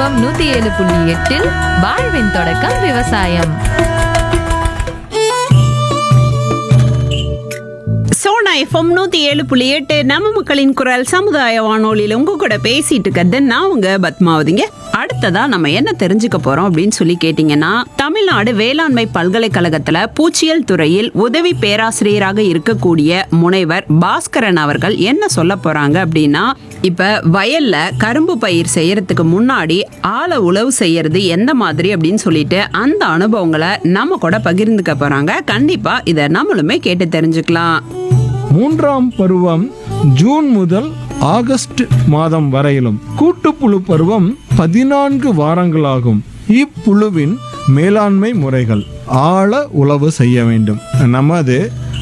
FM நூத்தி ஏழு புள்ளி எட்டில் வாழ்வின் தொடக்கம் விவசாயம் சோனா எஃப்எம் நூத்தி ஏழு புள்ளி எட்டு நம்ம மக்களின் குரல் சமுதாய வானொலியில உங்க கூட பேசிட்டு இருக்கிறது நான் உங்க பத்மாவதிங்க அடுத்ததா நம்ம என்ன தெரிஞ்சுக்க போறோம் அப்படின்னு சொல்லி கேட்டீங்கன்னா தமிழ்நாடு வேளாண்மை பல்கலைக்கழகத்துல பூச்சியல் துறையில் உதவி பேராசிரியராக இருக்கக்கூடிய முனைவர் பாஸ்கரன் அவர்கள் என்ன சொல்ல போறாங்க அப்படின்னா இப்ப வயல்ல கரும்பு பயிர் செய்யறதுக்கு முன்னாடி ஆழ உழவு செய்யறது எந்த மாதிரி அப்படின்னு சொல்லிட்டு அந்த அனுபவங்களை நம்ம கூட பகிர்ந்துக்க போறாங்க கண்டிப்பா இதை நம்மளுமே கேட்டு தெரிஞ்சுக்கலாம் மூன்றாம் பருவம் ஜூன் முதல் ஆகஸ்ட் மாதம் வரையிலும் கூட்டுப்புழு பருவம் பதினான்கு வாரங்களாகும் இப்புழுவின் மேலாண்மை முறைகள் ஆழ உழவு செய்ய வேண்டும் நமது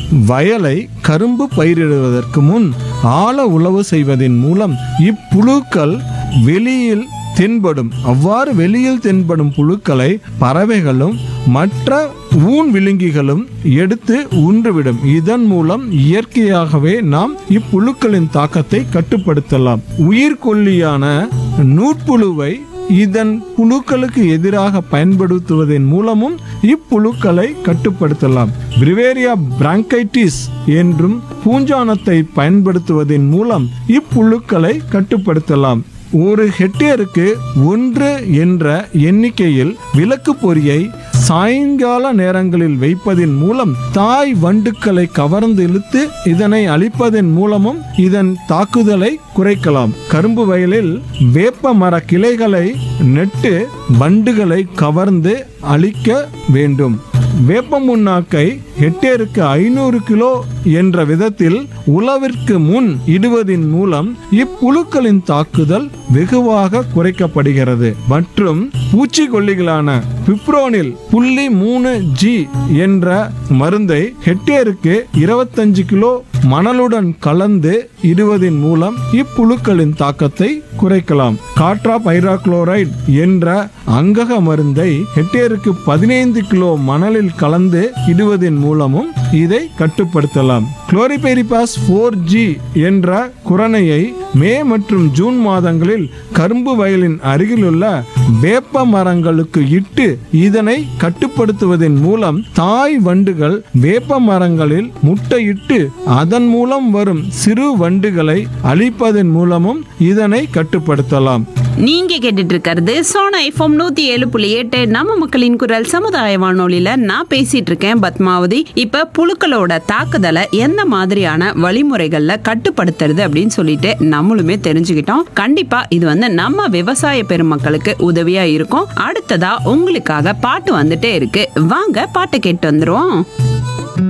வயலை கரும்பு பயிரிடுவதற்கு முன் ஆழ உழவு செய்வதன் மூலம் இப்புழுக்கள் வெளியில் தென்படும் அவ்வாறு வெளியில் தென்படும் புழுக்களை பறவைகளும் மற்ற ஊன் விழுங்கிகளும் எடுத்து உன்றுவிடும் இதன் மூலம் இயற்கையாகவே நாம் இப்புழுக்களின் தாக்கத்தை கட்டுப்படுத்தலாம் உயிர்கொல்லியான நூற்புழுவை இதன் புழுக்களுக்கு எதிராக பயன்படுத்துவதன் மூலமும் இப்புழுக்களை கட்டுப்படுத்தலாம் பிரிவேரியா பிராங்கைட்டிஸ் என்றும் பூஞ்சானத்தை பயன்படுத்துவதன் மூலம் இப்புழுக்களை கட்டுப்படுத்தலாம் ஒரு ஹெக்டேருக்கு ஒன்று என்ற எண்ணிக்கையில் விளக்கு பொறியை சாயங்கால நேரங்களில் வைப்பதன் மூலம் தாய் வண்டுக்களை கவர்ந்து இழுத்து இதனை அழிப்பதன் மூலமும் இதன் தாக்குதலை குறைக்கலாம் கரும்பு வயலில் வேப்ப மர கிளைகளை நெட்டு வண்டுகளை கவர்ந்து அழிக்க வேண்டும் வேப்ப முன்னாக்கை ஹெக்டேருக்கு ஐநூறு கிலோ என்ற விதத்தில் உழவிற்கு முன் இடுவதின் மூலம் இப்புழுக்களின் தாக்குதல் வெகுவாக குறைக்கப்படுகிறது மற்றும் பூச்சிக்கொல்லிகளான பிப்ரோனில் புள்ளி மூணு ஜி என்ற மருந்தை ஹெக்டேருக்கு இருபத்தஞ்சு கிலோ மணலுடன் கலந்து இடுவதன் மூலம் இப்புழுக்களின் தாக்கத்தை குறைக்கலாம் காட்ரா பைராக்ளோரைட் என்ற அங்கக மருந்தை ஹெக்டேருக்கு பதினைந்து கிலோ மணலில் கலந்து இடுவதன் மூலமும் இதை கட்டுப்படுத்தலாம் குளோரிபெரிபாஸ் ஃபோர் ஜி என்ற குரணையை மே மற்றும் ஜூன் மாதங்களில் கரும்பு வயலின் அருகிலுள்ள வேப்ப மரங்களுக்கு இட்டு இதனை கட்டுப்படுத்துவதன் மூலம் தாய் வண்டுகள் வேப்ப மரங்களில் முட்டையிட்டு அதன் மூலம் வரும் சிறு வண்டுகளை அழிப்பதன் மூலமும் இதனை கட்டுப்படுத்தலாம் நீங்க கேட்டுட்டு இருக்கிறது சோனா எஃப்எம் நூத்தி ஏழு புள்ளி எட்டு நம்ம மக்களின் குரல் சமுதாய வானொலியில நான் பேசிட்டு இருக்கேன் பத்மாவதி இப்ப புழுக்களோட தாக்குதலை எந்த மாதிரியான வழிமுறைகள்ல கட்டுப்படுத்துறது அப்படின்னு சொல்லிட்டு நம்மளுமே தெரிஞ்சுக்கிட்டோம் கண்டிப்பா இது வந்து நம்ம விவசாய பெருமக்களுக்கு உதவியா இருக்கும் அடுத்ததா உங்களுக்காக பாட்டு வந்துட்டே இருக்கு வாங்க பாட்டை கேட்டு வந்துருவோம்